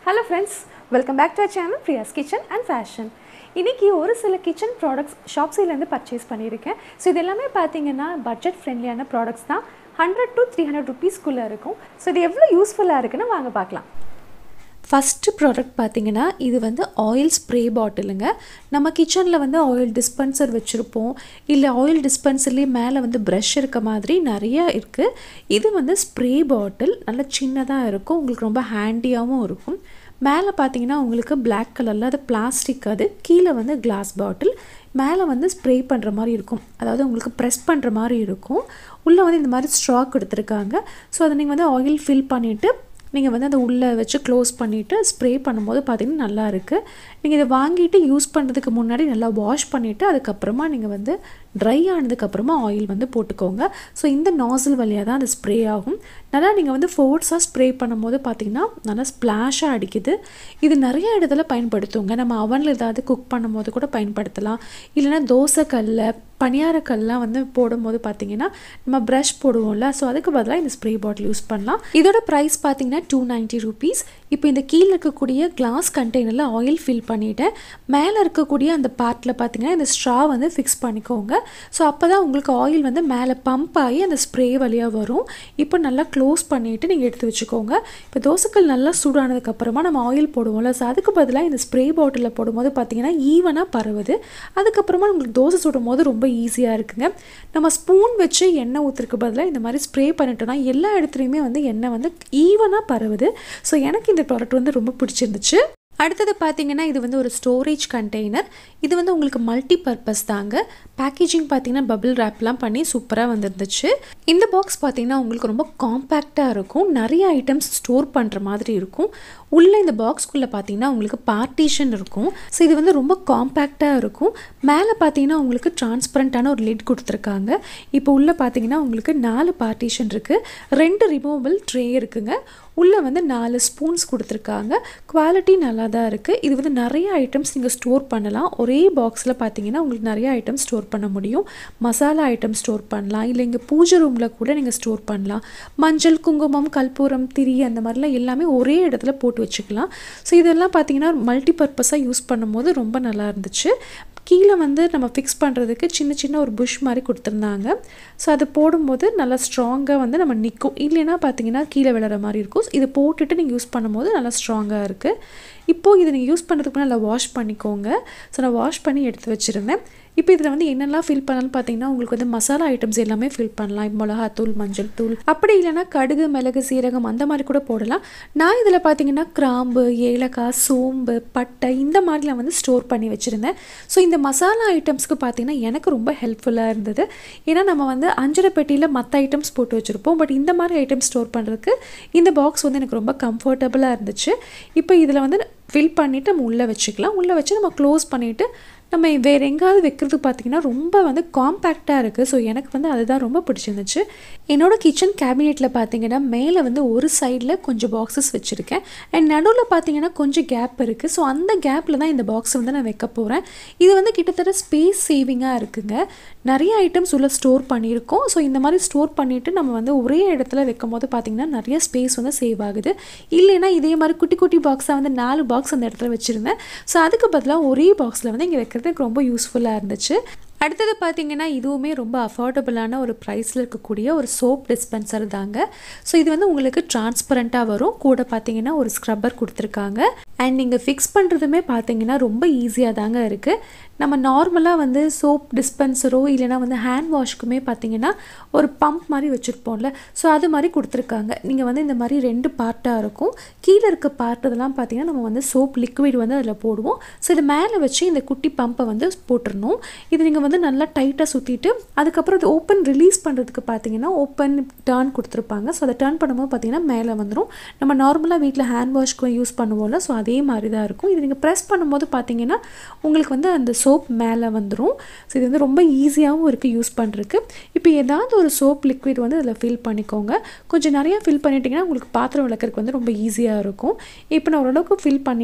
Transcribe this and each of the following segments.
hello friends welcome back to our channel Priya's kitchen and fashion இன்றைக்கி ஒரு சில kitchen products ஷாப்ஸிலேருந்து பர்ச்சேஸ் பண்ணியிருக்கேன் ஸோ இது எல்லாமே பார்த்தீங்கன்னா பட்ஜெட் ஃப்ரெண்ட்லியான ப்ராடக்ட்ஸ் தான் ஹண்ட்ரட் டு த்ரீ ஹண்ட்ரட் ருபீஸ்க்குள்ளே இருக்கும் ஸோ இது எவ்வளோ யூஸ்ஃபுல்லாக இருக்குன்னு வாங்க பார்க்கலாம் ஃபஸ்ட்டு ப்ராடக்ட் பார்த்தீங்கன்னா இது வந்து ஆயில் ஸ்ப்ரே பாட்டிலுங்க நம்ம கிச்சனில் வந்து ஆயில் டிஸ்பென்சர் வச்சுருப்போம் இல்லை ஆயில் டிஸ்பென்சர்லேயே மேலே வந்து ப்ரஷ் இருக்க மாதிரி நிறைய இருக்குது இது வந்து ஸ்ப்ரே பாட்டில் நல்ல சின்னதாக இருக்கும் உங்களுக்கு ரொம்ப ஹேண்டியாகவும் இருக்கும் மேலே பார்த்தீங்கன்னா உங்களுக்கு Black கலரில் அது பிளாஸ்டிக் அது கீழே வந்து கிளாஸ் பாட்டில் மேலே வந்து ஸ்ப்ரே பண்ணுற மாதிரி இருக்கும் அதாவது உங்களுக்கு ப்ரெஸ் பண்ணுற மாதிரி இருக்கும் உள்ளே வந்து இந்த மாதிரி ஸ்ட்ராக் எடுத்திருக்காங்க ஸோ அதை நீங்கள் வந்து ஆயில் ஃபில் பண்ணிவிட்டு நீங்கள் வந்து அதை உள்ளே வச்சு க்ளோஸ் பண்ணிவிட்டு ஸ்ப்ரே பண்ணும்போது பார்த்தீங்கன்னா நல்லா இருக்குது நீங்கள் இதை வாங்கிட்டு யூஸ் பண்ணுறதுக்கு முன்னாடி நல்லா வாஷ் பண்ணிவிட்டு அதுக்கப்புறமா நீங்கள் வந்து ட்ரை ஆனதுக்கப்புறமா ஆயில் வந்து போட்டுக்கோங்க ஸோ இந்த நாசில் வழியாக தான் அது ஸ்ப்ரே ஆகும் நல்லா நீங்கள் வந்து ஃபோர்ஸாக ஸ்ப்ரே பண்ணும்போது பார்த்தீங்கன்னா நல்லா ஸ்ப்ளாஷாக அடிக்குது இது நிறைய இடத்துல பயன்படுத்துவோங்க நம்ம அவனில் ஏதாவது குக் பண்ணும்போது கூட பயன்படுத்தலாம் இல்லைன்னா தோசைக்கல்ல பணியாரக்கல்லாம் வந்து போடும்போது பார்த்தீங்கன்னா நம்ம ப்ரஷ் போடுவோம்ல ஸோ அதுக்கு பதிலாக இந்த ஸ்ப்ரே பாட்டில் யூஸ் பண்ணலாம் இதோட ப்ரைஸ் பார்த்தீங்கன்னா டூ நைன்ட்டி ருபீஸ் இப்போ இந்த கீழே இருக்கக்கூடிய கிளாஸ் கண்டெய்னரில் ஆயில் ஃபில் பண்ணிவிட்டேன் மேலே இருக்கக்கூடிய அந்த பார்ட்டில் பார்த்தீங்கன்னா இந்த ஸ்ட்ரா வந்து ஃபிக்ஸ் பண்ணிக்கோங்க ஸோ அப்போ தான் உங்களுக்கு ஆயில் வந்து மேலே பம்ப் ஆகி அந்த ஸ்ப்ரே வழியாக வரும் இப்போ நல்லா க்ளோஸ் பண்ணிவிட்டு நீங்கள் எடுத்து வச்சுக்கோங்க இப்போ தோசைக்கல் நல்லா சூடானதுக்கப்புறமா நம்ம ஆயில் போடுவோம்ல ஸோ அதுக்கு பதிலாக இந்த ஸ்ப்ரே பாட்டிலில் போடும்போது பார்த்தீங்கன்னா ஈவனாக பரவுது அதுக்கப்புறமா உங்களுக்கு தோசை சுடும் போது ரொம்ப ஈஸியாக இருக்குங்க நம்ம ஸ்பூன் வச்சு எண்ணெய் ஊற்றுறதுக்கு பதிலாக இந்த மாதிரி ஸ்ப்ரே பண்ணிட்டோம்னா எல்லா இடத்துலையுமே வந்து எண்ணெய் வந்து ஈவனாக பரவுது ஸோ எனக்கு இந்த ப்ராடக்ட் வந்து ரொம்ப பிடிச்சிருந்துச்சு அடுத்தது பார்த்தீங்கன்னா இது வந்து ஒரு ஸ்டோரேஜ் கண்டெய்னர் இது வந்து உங்களுக்கு மல்டி பர்பஸ் தாங்க பேக்கேஜிங் பார்த்தீங்கன்னா பபிள் ரேப்லாம் பண்ணி சூப்பராக வந்துருந்துச்சு இந்த பாக்ஸ் பார்த்தீங்கன்னா உங்களுக்கு ரொம்ப காம்பேக்டாக இருக்கும் நிறைய ஐட்டம்ஸ் ஸ்டோர் பண்ணுற மாதிரி இருக்கும் உள்ளே இந்த பாக்ஸ்குள்ளே பார்த்தீங்கன்னா உங்களுக்கு பார்ட்டிஷன் இருக்கும் ஸோ இது வந்து ரொம்ப காம்பேக்டாக இருக்கும் மேலே பார்த்தீங்கன்னா உங்களுக்கு டிரான்ஸ்பரண்ட்டான ஒரு லிட் கொடுத்துருக்காங்க இப்போ உள்ளே பார்த்தீங்கன்னா உங்களுக்கு நாலு பார்ட்டிஷன் இருக்குது ரெண்டு ரிமூவபிள் ட்ரே இருக்குங்க உள்ளே வந்து நாலு ஸ்பூன்ஸ் கொடுத்துருக்காங்க குவாலிட்டி நல்லா தான் இருக்குது இது வந்து நிறைய ஐட்டம்ஸ் நீங்கள் ஸ்டோர் பண்ணலாம் ஒரே பாக்ஸில் பார்த்தீங்கன்னா உங்களுக்கு நிறைய ஐட்டம் ஸ்டோர் பண்ண முடியும் மசாலா ஐட்டம் ஸ்டோர் பண்ணலாம் இல்லை இங்கே பூஜை ரூமில் கூட நீங்கள் ஸ்டோர் பண்ணலாம் மஞ்சள் குங்குமம் கற்பூரம் திரி அந்த மாதிரிலாம் எல்லாமே ஒரே இடத்துல போட்டு வச்சுக்கலாம் ஸோ இதெல்லாம் பார்த்தீங்கன்னா மல்டி பர்பஸாக யூஸ் பண்ணும்போது ரொம்ப நல்லா இருந்துச்சு கீழே வந்து நம்ம ஃபிக்ஸ் பண்ணுறதுக்கு சின்ன சின்ன ஒரு புஷ் மாதிரி கொடுத்துருந்தாங்க ஸோ அது போடும்போது நல்லா ஸ்ட்ராங்காக வந்து நம்ம நிற்கும் இல்லைன்னா பார்த்தீங்கன்னா கீழே விழுற மாதிரி இருக்கும் இது போட்டுட்டு நீங்கள் யூஸ் பண்ணும்போது நல்லா ஸ்ட்ராங்காக இருக்குது இப்போது இதை நீங்கள் யூஸ் பண்ணுறதுக்கு முன்னாடி நல்லா வாஷ் பண்ணிக்கோங்க ஸோ நான் வாஷ் பண்ணி எடுத்து வச்சுருந்தேன் இப்போ இதில் வந்து என்னெல்லாம் ஃபில் பண்ணாலும் பார்த்தீங்கன்னா உங்களுக்கு வந்து மசாலா ஐட்டம்ஸ் எல்லாமே ஃபில் பண்ணலாம் இப்போ மிளகாத்தூள் மஞ்சள் தூள் அப்படி இல்லைன்னா கடுகு மிளகு சீரகம் அந்த மாதிரி கூட போடலாம் நான் இதில் பார்த்தீங்கன்னா கிராம்பு ஏலக்காய் சோம்பு பட்டை இந்த மாதிரிலாம் வந்து ஸ்டோர் பண்ணி வச்சுருந்தேன் ஸோ இந்த மசாலா ஐட்டம்ஸ்க்கு பார்த்தீங்கன்னா எனக்கு ரொம்ப ஹெல்ப்ஃபுல்லாக இருந்தது ஏன்னா நம்ம வந்து அஞ்சரை பெட்டியில் மற்ற ஐட்டம்ஸ் போட்டு வச்சுருப்போம் பட் இந்த மாதிரி ஐட்டம்ஸ் ஸ்டோர் பண்ணுறதுக்கு இந்த பாக்ஸ் வந்து எனக்கு ரொம்ப கம்ஃபர்டபுளாக இருந்துச்சு இப்போ இதில் வந்து ஃபில் பண்ணிவிட்டு நம்ம உள்ளே வச்சுக்கலாம் உள்ளே வச்சு நம்ம க்ளோஸ் பண்ணிவிட்டு நம்ம வேறு எங்கேயாவது வைக்கிறது பார்த்திங்கன்னா ரொம்ப வந்து காம்பேக்டாக இருக்குது ஸோ எனக்கு வந்து அதுதான் ரொம்ப பிடிச்சிருந்துச்சு என்னோடய கிச்சன் கேபினெட்டில் பார்த்தீங்கன்னா மேலே வந்து ஒரு சைடில் கொஞ்சம் பாக்ஸஸ் வச்சுருக்கேன் அண்ட் நடுவில் பார்த்தீங்கன்னா கொஞ்சம் கேப் இருக்குது ஸோ அந்த கேப்பில் தான் இந்த பாக்ஸ் வந்து நான் வைக்க போகிறேன் இது வந்து கிட்டத்தட்ட ஸ்பேஸ் சேவிங்காக இருக்குங்க நிறைய ஐட்டம்ஸ் உள்ள ஸ்டோர் பண்ணியிருக்கோம் ஸோ இந்த மாதிரி ஸ்டோர் பண்ணிவிட்டு நம்ம வந்து ஒரே இடத்துல வைக்கும் போது பார்த்திங்கன்னா நிறைய ஸ்பேஸ் வந்து சேவ் ஆகுது இல்லைன்னா இதே மாதிரி குட்டி குட்டி பாக்ஸாக வந்து நாலு பாக்ஸ் அந்த இடத்துல வச்சுருந்தேன் ஸோ அதுக்கு பதிலாக ஒரே பாக்ஸில் வந்து இங்கே வைக்கிறது எனக்கு ரொம்ப யூஸ்ஃபுல்லாக இருந்துச்சு அடுத்தது பார்த்தீங்கன்னா இதுவுமே ரொம்ப அஃபோர்டபுளான ஒரு ப்ரைஸில் இருக்கக்கூடிய ஒரு சோப் டிஸ்பென்சர் தாங்க ஸோ இது வந்து உங்களுக்கு டிரான்ஸ்பரண்ட்டாக வரும் கூட பார்த்தீங்கன்னா ஒரு ஸ்க்ரப்பர் கொடுத்துருக்காங்க அண்ட் நீங்கள் ஃபிக்ஸ் பண்ணுறதுமே பார்த்தீங்கன்னா ரொம்ப ஈஸியாக தாங்க இருக்குது நம்ம நார்மலாக வந்து சோப் டிஸ்பென்சரோ இல்லைனா வந்து ஹேண்ட் வாஷ்க்குமே பார்த்தீங்கன்னா ஒரு பம்ப் மாதிரி வச்சுருப்போம்ல ஸோ அது மாதிரி கொடுத்துருக்காங்க நீங்கள் வந்து இந்த மாதிரி ரெண்டு பார்ட்டாக இருக்கும் கீழே இருக்க பார்ட் இதெல்லாம் பார்த்தீங்கன்னா நம்ம வந்து சோப் லிக்விட் வந்து அதில் போடுவோம் ஸோ இது மேலே வச்சு இந்த குட்டி பம்பை வந்து போட்டுடணும் இது நீங்கள் வந்து நல்லா டைட்டாக சுற்றிட்டு அதுக்கப்புறம் அது ஓப்பன் ரிலீஸ் பண்ணுறதுக்கு பார்த்தீங்கன்னா ஓப்பன் டேர்ன் கொடுத்துருப்பாங்க ஸோ அதை டேர்ன் பண்ணும்போது பார்த்தீங்கன்னா மேலே வந்துடும் நம்ம நார்மலாக வீட்டில் ஹேண்ட் வாஷ்க்கு யூஸ் பண்ணுவோம்ல ஸோ அதே மாதிரி தான் இருக்கும் இது நீங்கள் ப்ரெஸ் பண்ணும்போது பார்த்தீங்கன்னா உங்களுக்கு வந்து அந்த சோப் மேலே வந்துடும் ஸோ இது வந்து ரொம்ப ஈஸியாகவும் இருக்குது யூஸ் பண்ணுறதுக்கு இப்போ ஏதாவது ஒரு சோப் லிக்விட் வந்து அதில் ஃபில் பண்ணிக்கோங்க கொஞ்சம் நிறையா ஃபில் பண்ணிட்டீங்கன்னா உங்களுக்கு பாத்திரம் விளக்கறதுக்கு வந்து ரொம்ப ஈஸியாக இருக்கும் இப்போ நான் ஓரளவுக்கு ஃபில் பண்ணிவிட்டேன்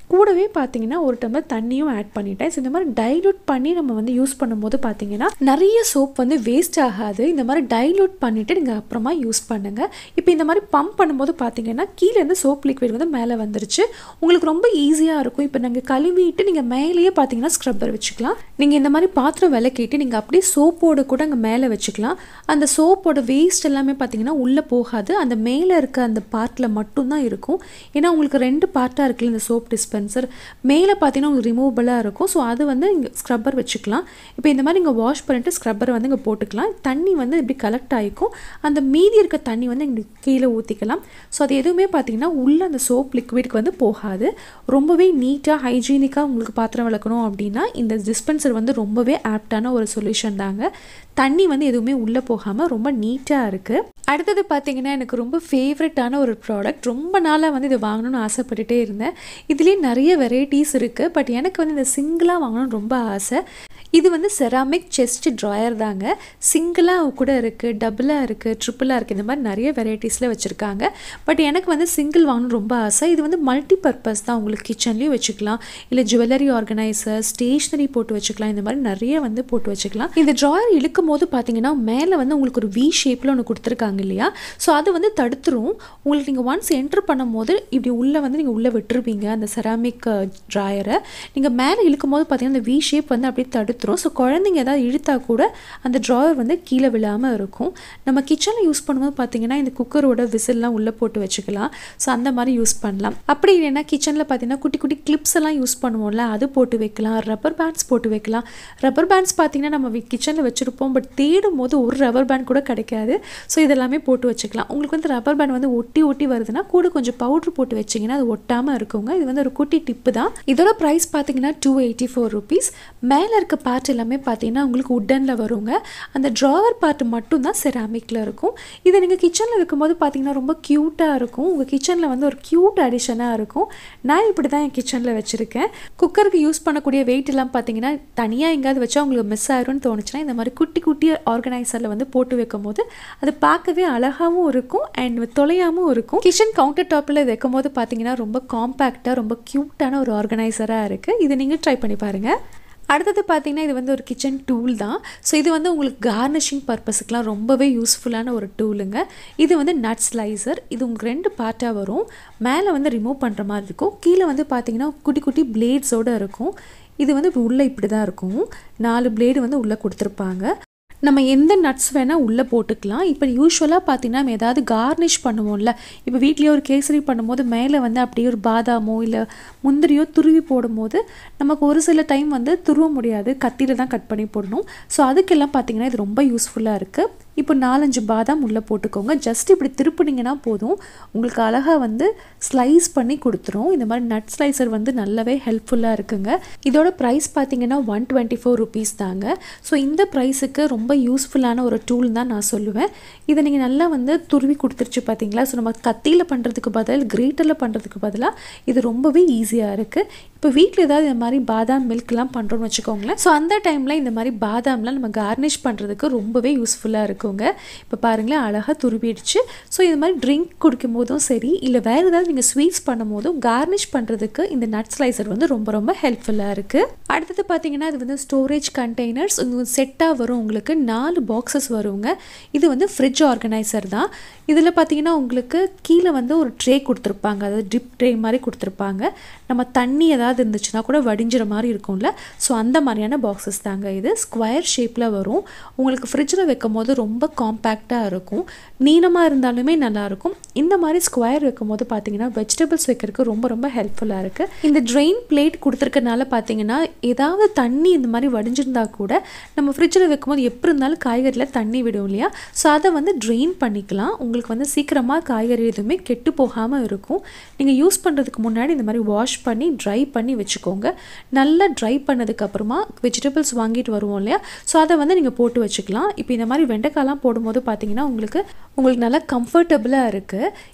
கூடவே பார்த்தீங்கன்னா ஒரு டம்ளர் தண்ணியும் ஆட் பண்ணிட்டேன் ஸோ இந்த மாதிரி டைலூட் பண்ணி நம்ம வந்து யூஸ் பண்ணும்போது பார்த்தீங்கன்னா நிறைய சோப் வந்து வேஸ்ட் ஆகாது இந்த மாதிரி டைலூட் பண்ணிவிட்டு நீங்கள் அப்புறமா யூஸ் பண்ணுங்கள் இப்போ இந்த மாதிரி பம்ப் பண்ணும்போது பார்த்தீங்கன்னா கீழே இருந்து சோப் லிக்விட் வந்து மேலே வந்துருச்சு உங்களுக்கு ரொம்ப ஈஸியாக இருக்கும் இப்போ நீங்கள் கழுவிட்டு நீங்கள் மேலேயே பார்த்தீங்கன்னா ஸ்க்ரப்பர் வச்சுக்கலாம் நீங்கள் இந்த மாதிரி பாத்திரம் விளக்கிட்டு நீங்கள் அப்படியே சோப்போடு கூட அங்கே மேலே வச்சுக்கலாம் அந்த சோப்போட வேஸ்ட் எல்லாமே பார்த்தீங்கன்னா உள்ளே போகாது அந்த மேலே இருக்க அந்த பார்ட்டில் மட்டும்தான் இருக்கும் ஏன்னா உங்களுக்கு ரெண்டு பார்ட்டாக இருக்குல்ல இந்த சோப் டிஸ்பென்சர் மேலே பார்த்தீங்கன்னா உங்களுக்கு ரிமூவபிளாக இருக்கும் ஸோ அது வந்து இங்கே ஸ்க்ரப்பர் வச்சுக்கலாம் இப்போ இந்த மாதிரி இங்கே வாஷ் பண்ணிட்டு ஸ்க்ரப்பரை வந்து இங்கே போட்டுக்கலாம் தண்ணி வந்து இப்படி கலெக்ட் ஆகிக்கும் அந்த மீதி இருக்க தண்ணி வந்து இங்கே கீழே ஊற்றிக்கலாம் ஸோ அது எதுவுமே பார்த்தீங்கன்னா உள்ளே அந்த சோப் லிக்விட்க்கு வந்து போகாது ரொம்பவே நீட்டாக ஹைஜீனிக்காக உங்களுக்கு பாத்திரம் விளக்கணும் அப்படின்னா இந்த டிஸ்பென்சர் வந்து ரொம்பவே ஆப்டான ஒரு சொல்யூஷன் தாங்க தண்ணி வந்து எதுவுமே உள்ளே போகாமல் ரொம்ப நீட்டாக இருக்குது அடுத்தது பார்த்தீங்கன்னா எனக்கு ரொம்ப ஃபேவரட்டான ஒரு ப்ராடக்ட் ரொம்ப நாளாக வந்து இது வாங்கணும்னு ஆசைப்பட்டுட்டே இருந்தேன் இதுலேயே நிறைய வெரைட்டிஸ் இருக்குது பட் எனக்கு வந்து இந்த சிங்கிளாக வாங்கணும்னு ரொம்ப ஆசை இது வந்து செராமிக் செஸ்ட் ட்ராயர் தாங்க சிங்கிளாக கூட இருக்குது டபுளாக இருக்குது ட்ரிப்பிளாக இருக்குது இந்த மாதிரி நிறைய வெரைட்டிஸில் வச்சுருக்காங்க பட் எனக்கு வந்து சிங்கிள் வாங்கணும்னு ரொம்ப ஆசை இது வந்து மல்டி பர்பஸ் தான் உங்களுக்கு கிச்சன்லேயும் வச்சுக்கலாம் இல்லை ஜுவல்லரி ஆர்கனைசர் ஸ்டேஷ்னரி போட்டு வச்சுக்கலாம் இந்த மாதிரி நிறைய வந்து போட்டு வச்சுக்கலாம் இந்த ட்ராயர் இழுக்கும் போது பார்த்தீங்கன்னா மேலே வந்து உங்களுக்கு ஒரு வி ஷேப்பில் ஒன்று கொடுத்துருக்காங்க இல்லையா ஸோ அது வந்து தடுத்துரும் உங்களுக்கு நீங்கள் ஒன்ஸ் என்ட்ரு பண்ணும் போது இப்படி உள்ளே வந்து நீங்கள் உள்ளே விட்டுருவீங்க அந்த செராமிக் ட்ராயரை நீங்கள் மேலே இழுக்கும் போது பார்த்தீங்கன்னா அந்த வி ஷேப் வந்து அப்படியே தடுத்துரும் ஸோ குழந்தைங்க ஏதாவது இழுத்தா கூட அந்த ட்ராயர் வந்து கீழே விழாமல் இருக்கும் நம்ம கிச்சனில் யூஸ் பண்ணும்போது பார்த்தீங்கன்னா இந்த குக்கரோட விசில்லாம் உள்ளே போட்டு வச்சுக்கலாம் ஸோ அந்த மாதிரி யூஸ் பண்ணலாம் அப்படி இல்லைன்னா கிச்சனில் பார்த்தீங்கன்னா குட்டி குட்டி கிளிப்ஸ் எல்லாம் யூஸ் பண்ணுவோம்ல அது போட்டு வைக்கலாம் ரப்பர் பேண்ட்ஸ் போட்டு வைக்கலாம் ரப்பர் பேண்ட்ஸ் பார்த்தீங்கன்னா நம்ம கிச்சனில் வச்சுருப்போம் பட் தேடும் போது ஒரு ரப்பர் பேண்ட் கூட கிடைக்காது ஸோ இதெல்லாமே போட்டு வச்சுக்கலாம் உங்களுக்கு வந்து ரப்பர் பேண்ட் வந்து ஒட்டி ஒட்டி வருதுன்னா கூட கொஞ்சம் பவுட்ரு போட்டு வச்சிங்கன்னா அது ஒட்டாமல் இருக்குங்க இது வந்து ஒரு குட்டி டிப்பு தான் இதோட ப்ரைஸ் பார்த்தீங்கன்னா டூ எயிட்டி ஃபோர் ருபீஸ் மேலே இருக்க பார்ட் எல்லாமே பார்த்தீங்கன்னா உங்களுக்கு உட்டனில் வருங்க அந்த ட்ராவர் பார்ட் மட்டும் தான் செராமிக்கில் இருக்கும் இதை நீங்கள் கிச்சனில் இருக்கும்போது பார்த்தீங்கன்னா ரொம்ப க்யூட்டாக இருக்கும் உங்கள் கிச்சனில் வந்து ஒரு க்யூட் அடிஷனாக இருக்கும் நான் இப்படி தான் என் கிச்சனில் வச்சுருக்கேன் குக்கருக்கு யூஸ் பண்ணக்கூடிய வெயிட் எல்லாம் பார்த்தீங்கன்னா தனியாக எங்கேயாவது வச்சா உங்களுக்கு மிஸ் ஆயிரும்னு தோணுச்சுன்னா இந்த மாதிரி குட்டி குட்டி ஆர்கனைசரில் வந்து போட்டு வைக்கும் போது அது பார்க்கவே அழகாகவும் இருக்கும் அண்ட் தொலையாமல் இருக்கும் கிச்சன் கவுண்டர் டாப்பில் இது வைக்கும் போது பார்த்தீங்கன்னா ரொம்ப காம்பேக்டாக ரொம்ப க்யூட்டான ஒரு ஆர்கனைசராக இருக்குது இதை நீங்கள் ட்ரை பண்ணி பாருங்கள் அடுத்தது பார்த்தீங்கன்னா இது வந்து ஒரு கிச்சன் டூல் தான் ஸோ இது வந்து உங்களுக்கு கார்னிஷிங் பர்பஸுக்கெலாம் ரொம்பவே யூஸ்ஃபுல்லான ஒரு டூலுங்க இது வந்து நட் ஸ்லைசர் இது உங்களுக்கு ரெண்டு பார்ட்டாக வரும் மேலே வந்து ரிமூவ் பண்ணுற மாதிரி இருக்கும் கீழே வந்து பார்த்தீங்கன்னா குட்டி குட்டி பிளேட்ஸோடு இருக்கும் இது வந்து உள்ளே இப்படி தான் இருக்கும் நாலு பிளேடு வந்து உள்ளே கொடுத்துருப்பாங்க நம்ம எந்த நட்ஸ் வேணால் உள்ளே போட்டுக்கலாம் இப்போ யூஸ்வலாக பார்த்தீங்கன்னா நம்ம ஏதாவது கார்னிஷ் பண்ணுவோம்ல இப்போ வீட்லேயே ஒரு கேசரி பண்ணும்போது மேலே வந்து அப்படியே ஒரு பாதாமோ இல்லை முந்திரியோ துருவி போடும்போது நமக்கு ஒரு சில டைம் வந்து துருவ முடியாது கத்தியில் தான் கட் பண்ணி போடணும் ஸோ அதுக்கெல்லாம் பார்த்தீங்கன்னா இது ரொம்ப யூஸ்ஃபுல்லாக இருக்குது இப்போ நாலஞ்சு பாதாம் உள்ளே போட்டுக்கோங்க ஜஸ்ட் இப்படி திருப்பினீங்கன்னா போதும் உங்களுக்கு அழகாக வந்து ஸ்லைஸ் பண்ணி கொடுத்துரும் இந்த மாதிரி நட் ஸ்லைசர் வந்து நல்லாவே ஹெல்ப்ஃபுல்லாக இருக்குங்க இதோட ப்ரைஸ் பார்த்தீங்கன்னா ஒன் டுவெண்ட்டி ஃபோர் ருபீஸ் தாங்க ஸோ இந்த ப்ரைஸுக்கு ரொம்ப யூஸ்ஃபுல்லான ஒரு டூல் தான் நான் சொல்லுவேன் இதை நீங்கள் நல்லா வந்து துருவி கொடுத்துருச்சு பார்த்தீங்களா ஸோ நம்ம கத்தியில் பண்ணுறதுக்கு பதில் கிரேட்டரில் பண்ணுறதுக்கு பதிலாக இது ரொம்பவே ஈஸியாக இருக்குது இப்போ வீட்டில் ஏதாவது இந்த மாதிரி பாதாம் மில்க்லாம் பண்ணுறோன்னு வச்சுக்கோங்களேன் ஸோ அந்த டைமில் இந்த மாதிரி பாதாம்லாம் நம்ம கார்னிஷ் பண்ணுறதுக்கு ரொம்பவே யூஸ்ஃபுல்லாக இருக்குங்க இப்போ பாருங்களேன் அழகாக துருவிடுச்சு ஸோ இது மாதிரி ட்ரிங்க் குடிக்கும் போதும் சரி இல்லை வேறு ஏதாவது நீங்கள் ஸ்வீட்ஸ் பண்ணும் போதும் கார்னிஷ் பண்ணுறதுக்கு இந்த நட் ஸ்லைசர் வந்து ரொம்ப ரொம்ப ஹெல்ப்ஃபுல்லாக இருக்குது அடுத்தது பார்த்தீங்கன்னா இது வந்து ஸ்டோரேஜ் கண்டெய்னர்ஸ் செட்டாக வரும் உங்களுக்கு நாலு பாக்ஸஸ் வருங்க இது வந்து ஃப்ரிட்ஜ் ஆர்கனைசர் தான் இதில் பார்த்தீங்கன்னா உங்களுக்கு கீழே வந்து ஒரு ட்ரே கொடுத்துருப்பாங்க அதாவது டிப் ட்ரே மாதிரி கொடுத்துருப்பாங்க நம்ம தண்ணி ஏதாவது இருந்துச்சுன்னா கூட வடிஞ்சிற மாதிரி இருக்கும்ல ஸோ அந்த மாதிரியான பாக்ஸஸ் தாங்க இது ஸ்கொயர் ஷேப்பில் வரும் உங்களுக்கு ஃப்ரிட்ஜில் வைக்கும் போது ரொம்ப காம்பேக்டாக இருக்கும் நீளமாக இருந்தாலுமே நல்லாயிருக்கும் இந்த மாதிரி ஸ்கொயர் வைக்கும் போது பார்த்தீங்கன்னா வெஜிடபிள்ஸ் வைக்கிறதுக்கு ரொம்ப ரொம்ப ஹெல்ப்ஃபுல்லாக இருக்குது இந்த ட்ரெயின் பிளேட் கொடுத்துருக்கனால பார்த்தீங்கன்னா ஏதாவது தண்ணி இந்த மாதிரி வடிஞ்சிருந்தா கூட நம்ம ஃப்ரிட்ஜில் வைக்கும்போது எப்படி இருந்தாலும் காய்கறியில் தண்ணி விடும் இல்லையா ஸோ அதை வந்து ட்ரெயின் பண்ணிக்கலாம் உங்களுக்கு வந்து சீக்கிரமாக காய்கறி எதுவுமே கெட்டு போகாமல் இருக்கும் நீங்கள் யூஸ் பண்ணுறதுக்கு முன்னாடி இந்த மாதிரி வாஷ் பண்ணி ட்ரை பண்ணி வச்சுக்கோங்க நல்லா ட்ரை பண்ணதுக்கப்புறமா வெஜிடபிள்ஸ் வாங்கிட்டு வருவோம் இல்லையா ஸோ அதை வந்து நீங்கள் போட்டு வச்சுக்கலாம் இப்போ இந்த மாதிரி வெண்டைக்காய்லாம் போடும்போது பார்த்தீங்கன்னா உங்களுக்கு உங்களுக்கு நல்லா கம்ஃபர்டபுளாக இருக்குது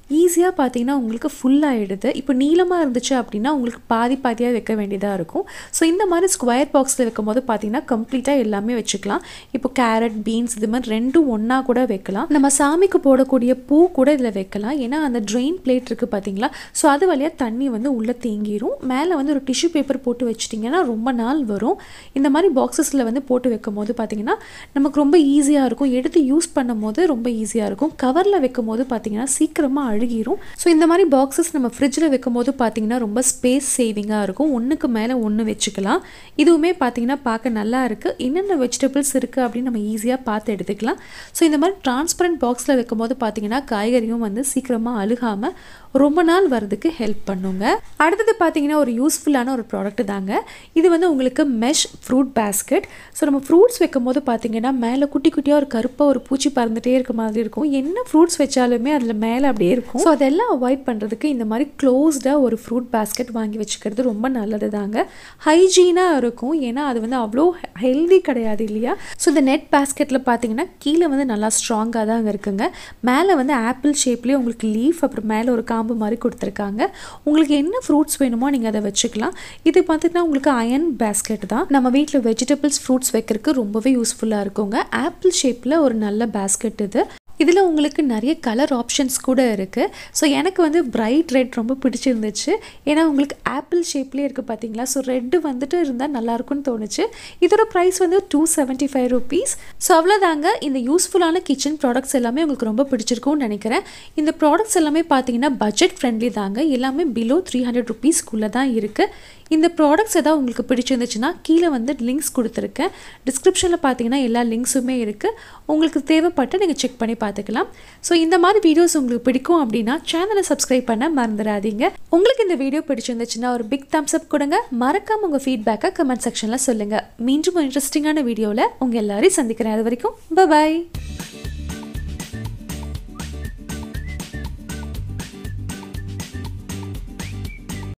ஈஸியாக பார்த்தீங்கன்னா உங்களுக்கு ஃபுல் ஆகிடுது இப்போ நீளமாக இருந்துச்சு அப்படின்னா உங்களுக்கு பாதி பாதியாக வைக்க வேண்டியதாக இருக்கும் ஸோ இந்த மாதிரி ஸ்கொயர் பாக்ஸில் வைக்கும் போது பார்த்தீங்கன்னா கம்ப்ளீட்டாக எல்லாமே வச்சுக்கலாம் இப்போ கேரட் பீன்ஸ் இது மாதிரி ரெண்டும் ஒன்றா கூட வைக்கலாம் நம்ம சாமிக்கு போடக்கூடிய பூ கூட இதில் வைக்கலாம் ஏன்னா அந்த ட்ரெயின் பிளேட் இருக்குது பார்த்தீங்களா ஸோ அது வழியாக தண்ணி வந்து உள்ளே தேங்கிரும் மேலே வந்து ஒரு டிஷ்யூ பேப்பர் போட்டு வச்சிட்டிங்கன்னா ரொம்ப நாள் வரும் இந்த மாதிரி பாக்ஸஸில் வந்து போட்டு வைக்கும் போது பார்த்தீங்கன்னா நமக்கு ரொம்ப ஈஸியாக இருக்கும் எடுத்து யூஸ் பண்ணும் போது ரொம்ப ஈஸியாக இருக்கும் கவரில் வைக்கும் போது பார்த்தீங்கன்னா சீக்கிரமாக அழுகிரும் ஸோ இந்த மாதிரி பாக்ஸஸ் நம்ம ஃப்ரிட்ஜில் வைக்கும் போது பார்த்தீங்கன்னா ரொம்ப ஸ்பேஸ் சேவிங்காக இருக்கும் ஒன்றுக்கு மேலே ஒன்று வச்சுக்கலாம் இதுவுமே பார்த்தீங்கன்னா பார்க்க நல்லா இருக்குது என்னென்ன வெஜிடபிள்ஸ் இருக்குது அப்படின்னு நம்ம ஈஸியாக பார்த்து எடுத்துக்கலாம் ஸோ இந்த மாதிரி டிரான்ஸ்பரண்ட் பாக்ஸில் வைக்கும் போது பார்த்தீங்கன்னா காய்கறியும் வந்து சீக்கிரமாக அழுகாமல் ரொம்ப நாள் வரதுக்கு ஹெல்ப் பண்ணுங்க அடுத்தது பார்த்தீங்கன்னா ஒரு யூஸ்ஃபுல்லான ஒரு ப்ராடக்ட் தாங்க இது வந்து உங்களுக்கு மெஷ் ஃப்ரூட் பேஸ்கெட் ஸோ நம்ம ஃப்ரூட்ஸ் வைக்கும் போது பார்த்தீங்கன்னா மேலே குட்டி குட்டியாக ஒரு கருப்பாக ஒரு பூச்சி பறந்துட்டே இருக்க மாதிரி இருக்கும் என்ன ஃப்ரூட்ஸ் வச்சாலுமே அதில் மேலே அப்படியே இருக்கும் ஸோ அதெல்லாம் அவாய்ட் பண்ணுறதுக்கு இந்த மாதிரி க்ளோஸ்டாக ஒரு ஃப்ரூட் பேஸ்கெட் வாங்கி வச்சுக்கிறது ரொம்ப நல்லது தாங்க ஹைஜீனாக இருக்கும் ஏன்னா அது வந்து அவ்வளோ ஹெல்தி கிடையாது இல்லையா ஸோ இந்த நெட் பேஸ்கெட்டில் பார்த்தீங்கன்னா கீழே வந்து நல்லா ஸ்ட்ராங்காக தாங்க இருக்குங்க மேலே வந்து ஆப்பிள் ஷேப்லேயே உங்களுக்கு லீஃப் அப்புறம் மேலே ஒரு காம்பு மாதிரி கொடுத்துருக்காங்க உங்களுக்கு என்ன ஃப்ரூட்ஸ் வேணுமோ நீங்கள் அதை வச்சுக்கலாம் இது பார்த்தீங்கன்னா உங்களுக்கு அயன் பேஸ்கெட் தான் நம்ம வீட்டில் வெஜிடபிள்ஸ் ஃப்ரூட்ஸ் வைக்கிறதுக்கு ரொம்பவே யூஸ்ஃபுல்லாக இருக்குங்க ஆப்பிள் ஷேப்பில் ஒரு நல்ல பேஸ்கெட் இது இதில் உங்களுக்கு நிறைய கலர் ஆப்ஷன்ஸ் கூட இருக்குது ஸோ எனக்கு வந்து பிரைட் ரெட் ரொம்ப பிடிச்சிருந்துச்சு ஏன்னா உங்களுக்கு ஆப்பிள் ஷேப்லேயே இருக்குது பார்த்தீங்களா ஸோ ரெட்டு வந்துட்டு இருந்தால் நல்லாயிருக்கும்னு தோணுச்சு இதோட ப்ரைஸ் வந்து two seventy five rupees so அவ்வளோதாங்க இந்த யூஸ்ஃபுல்லான கிச்சன் ப்ராடக்ட்ஸ் எல்லாமே உங்களுக்கு ரொம்ப பிடிச்சிருக்கும்னு நினைக்கிறேன் இந்த ப்ராடக்ட்ஸ் எல்லாமே பார்த்தீங்கன்னா பட்ஜெட் ஃப்ரெண்ட்லி தாங்க எல்லாமே பிலோ த்ரீ ஹண்ட்ரட் ருபீஸ்க்குள்ளே தான் இருக்குது இந்த ப்ராடக்ட்ஸ் ஏதாவது உங்களுக்கு பிடிச்சிருந்துச்சுன்னா கீழே வந்து லிங்க்ஸ் கொடுத்துருக்கேன் டிஸ்கிரிப்ஷனில் பார்த்தீங்கன்னா எல்லா லிங்க்ஸுமே இருக்குது உங்களுக்கு தேவைப்பட்டு நீங்கள் செக் பண்ணி பார்த்துக்கலாம் ஸோ இந்த மாதிரி வீடியோஸ் உங்களுக்கு பிடிக்கும் அப்படின்னா சேனலை சப்ஸ்கிரைப் பண்ண மறந்துடாதீங்க உங்களுக்கு இந்த வீடியோ பிடிச்சிருந்துச்சுன்னா ஒரு பிக் தம்ஸ் அப் கொடுங்க மறக்காம உங்கள் ஃபீட்பேக்கை கமெண்ட் செக்ஷனில் சொல்லுங்கள் மீண்டும் இன்ட்ரெஸ்டிங்கான வீடியோவில் உங்கள் எல்லாரையும் சந்திக்கிறேன் அது வரைக்கும் பாய்